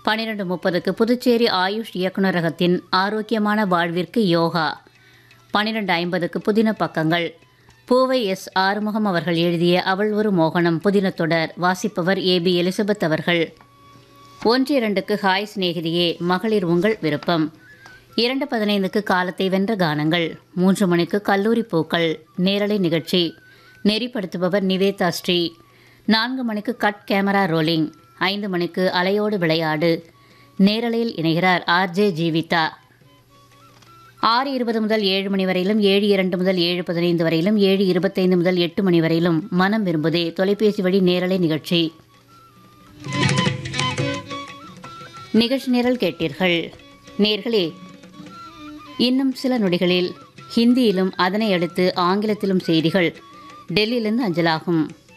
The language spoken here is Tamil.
பன்னிரண்டு முப்பதுக்கு புதுச்சேரி ஆயுஷ் இயக்குநரகத்தின் ஆரோக்கியமான வாழ்விற்கு யோகா பன்னிரண்டு ஐம்பதுக்கு புதின பக்கங்கள் பூவை எஸ் ஆறுமுகம் அவர்கள் எழுதிய அவள் ஒரு மோகனம் புதின தொடர் வாசிப்பவர் ஏ பி எலிசபெத் அவர்கள் ஒன்று இரண்டுக்கு ஹாய் சிநேகிதியே மகளிர் உங்கள் விருப்பம் இரண்டு பதினைந்துக்கு காலத்தை வென்ற கானங்கள் மூன்று மணிக்கு கல்லூரி பூக்கள் நேரலை நிகழ்ச்சி நெறிப்படுத்துபவர் நிவேதா ஸ்ரீ நான்கு மணிக்கு கட் கேமரா ரோலிங் ஐந்து மணிக்கு அலையோடு விளையாடு நேரலையில் இணைகிறார் ஆர்ஜே ஜீவிதா ஆறு இருபது முதல் ஏழு மணி வரையிலும் ஏழு இரண்டு முதல் ஏழு பதினைந்து வரையிலும் ஏழு இருபத்தைந்து முதல் எட்டு மணி வரையிலும் மனம் விரும்புதே தொலைபேசி வழி நேரலை நிகழ்ச்சி நிகழ்ச்சி நிரல் கேட்டீர்கள் நேர்களே இன்னும் சில நொடிகளில் ஹிந்தியிலும் அதனை அடுத்து ஆங்கிலத்திலும் செய்திகள் டெல்லியிலிருந்து அஞ்சலாகும்